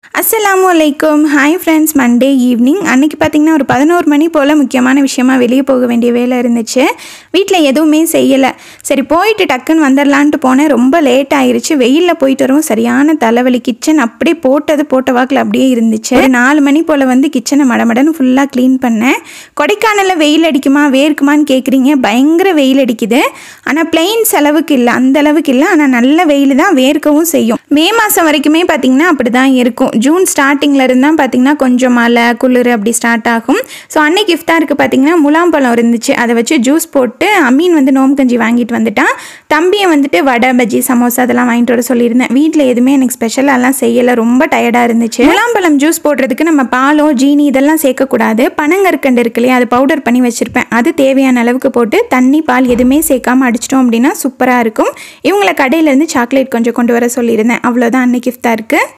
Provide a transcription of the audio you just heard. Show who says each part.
Speaker 1: அஸ்ஸலாமு அலைக்கும் hi friends Monday evening அன்றைக்கி பார்த்திங்கன்னா ஒரு பதினோரு மணி போல் முக்கியமான விஷயமா வெளியே போக வேண்டிய வேலை இருந்துச்சு வீட்டில் எதுவுமே செய்யலை சரி போயிட்டு டக்குன்னு வந்துடலான்ட்டு போனேன் ரொம்ப லேட் ஆயிருச்சு வெயிலில் போயிட்டு வரவும் சரியான தலைவலி கிச்சன் அப்படியே போட்டது போட்ட வாக்கில் அப்படியே இருந்துச்சு ஒரு நாலு மணி போல் வந்து கிச்சனை மடமடன்னு ஃபுல்லாக க்ளீன் பண்ணேன் கொடைக்கானலில் வெயில் அடிக்குமா வேர்க்குமான்னு கேட்குறீங்க பயங்கர வெயில் அடிக்குது ஆனால் பிளெயின் செலவுக்கு இல்லை அந்த அளவுக்கு இல்லை ஆனால் நல்ல வெயில் தான் வேர்க்கவும் செய்யும் மே மாதம் வரைக்குமே பார்த்திங்கன்னா அப்படி தான் இருக்கும் ஜூன் ஸ்டார்டிங்கில் இருந்தால் பார்த்திங்கன்னா கொஞ்சம் மழை குளிர் அப்படி ஸ்டார்ட் ஆகும் ஸோ அன்னைக்கு இஃப்தாருக்கு பார்த்திங்கன்னா முலாம்பழம் இருந்துச்சு அதை வச்சு ஜூஸ் போட்டு அமீன் வந்து நோம்பு கஞ்சி வாங்கிட்டு வந்துட்டான் தம்பியை வந்துட்டு வடை பஜ்ஜி சமோசா அதெல்லாம் வாங்கிட்டு வர சொல்லியிருந்தேன் வீட்டில் எதுவுமே எனக்கு ஸ்பெஷலாலாம் செய்யலை ரொம்ப டயர்டாக இருந்துச்சு முலாம்பழம் ஜூஸ் போடுறதுக்கு நம்ம பாலோ ஜீனி இதெல்லாம் சேர்க்கக்கூடாது பனங்கற்கண்டு இருக்கு இல்லையா அது பவுடர் பண்ணி வச்சுருப்பேன் அது தேவையான அளவுக்கு போட்டு தண்ணி பால் எதுவுமே சேர்க்காம அடிச்சிட்டோம் அப்படின்னா சூப்பராக இருக்கும் இவங்கள கடையிலேருந்து சாக்லேட் கொஞ்சம் கொண்டு வர சொல்லியிருந்தேன் அவ்வளோதான் அன்னைக்கு இஃப்தாருக்கு